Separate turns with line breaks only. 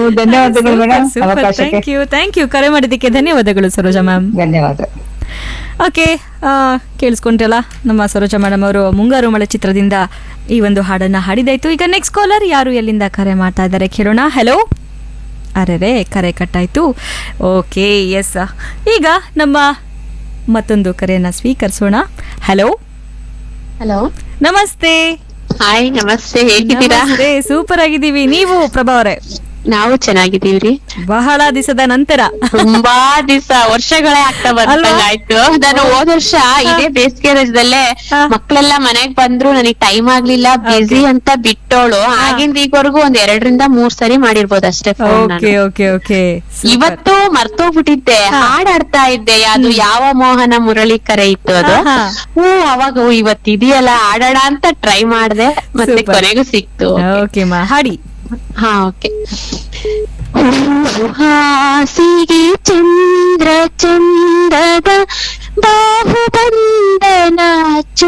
ಧನ್ಯವಾದಗಳು madam
super
ಅವಕಾಶಕ್ಕೆ
thank you thank you ಕರೆ ಮಾಡಿದ್ದಕ್ಕೆ ಧನ್ಯವಾದಗಳು ಸರೋಜಾ ಮ್ಯಾಮ್
ಧನ್ಯವಾದ
ಓಕೆ ಕೇಳಿಸ್ಕೊಂಡ್ರಲ್ಲ ನಮ್ಮ ಸರೋಜಾ ಮೇಡಮ್ ಅವರು ಮುಂಗಾರು ಮಳೆ ಚಿತ್ರದಿಂದ ಈ ಒಂದು ಹಾಡನ್ನ ಹಾಡಿದಾಯ್ತು ಈಗ ನೆಕ್ಸ್ಟ್ ಕಾಲರ್ ಯಾರು ಎಲ್ಲಿಂದ ಕರೆ ಮಾಡ್ತಾ ಇದ್ದಾರೆ ಕೇಳೋಣ ಹಲೋ ಅರೆರೆ ಕರೆ ಕಟ್ಟಾಯ್ತು ಓಕೆ ಎಸ್ ಈಗ ನಮ್ಮ ಮತ್ತೊಂದು ಕರೆಯನ್ನ ಸ್ವೀಕರಿಸೋಣ ಹಲೋ
ಹಲೋ
ನಮಸ್ತೆ
ಹಾಯ್ ನಮಸ್ತೆ ಹೇಗಿದ್ದೀರಾ
ನಮಸ್ತೆ ಸೂಪರ್ ಆಗಿದ್ದೀವಿ ನೀವು ಪ್ರಭಾ ಅವರೇ
ನಾವು ಚೆನ್ನಾಗಿದ್ದೀವ್ರಿ
ಬಹಳ ದಿವಸದ ನಂತರ
ತುಂಬಾ ದಿವಸ ವರ್ಷಗಳೇ ಆಗ್ತಾ
ಅಲ್ವಾ?
ಬಂದಂಗಾಯ್ತು ನಾನು ಹೋದ ವರ್ಷ ಇದೇ ಬೇಸಿಗೆ ರಜದಲ್ಲೇ
ಹಾ.
ಮಕ್ಳೆಲ್ಲ ಮನೆಗ್ ಬಂದ್ರು ನನಗ್ ಟೈಮ್ ಆಗ್ಲಿಲ್ಲ ಬಿಸಿ ಅಂತ ಬಿಟ್ಟೋಳು ಆಗಿಂದ ಈಗವರೆಗೂ ಒಂದ್ ಎರಡರಿಂದ ಮೂರ್ ಸರಿ ಮಾಡಿರ್ಬೋದು ಅಷ್ಟೇ ಫೋನ್
ಓಕೆ ಓಕೆ ಓಕೆ
ಇವತ್ತು ಮರ್ತೋಗ್ಬಿಟ್ಟಿದ್ದೆ ಹಾಡ್ ಆಡ್ತಾ ಇದ್ದೆ ಅದು ಯಾವ ಮೋಹನ ಮುರಳಿ ಕರೆ ಇತ್ತು ಅದು
ಆಹಾ.
ಹ್ಮ್ ಅವಾಗ ಓ, ಇವತ್ ಇದೆಯಲ್ಲ ಆಡೋಣ ಅಂತ ಟ್ರೈ ಮಾಡ್ದೆ ಮತ್ತೆ
Super.
ಕೊನೆಗೂ ಸಿಕ್ತು
ಓಕೆ ಮಾ ಹಾಡಿ
ಹಾ ಓಕೆ ಹಾಸಿಗೆ ಚಂದ್ರ ಚಂದದ ಬಾಹುಬಂಧ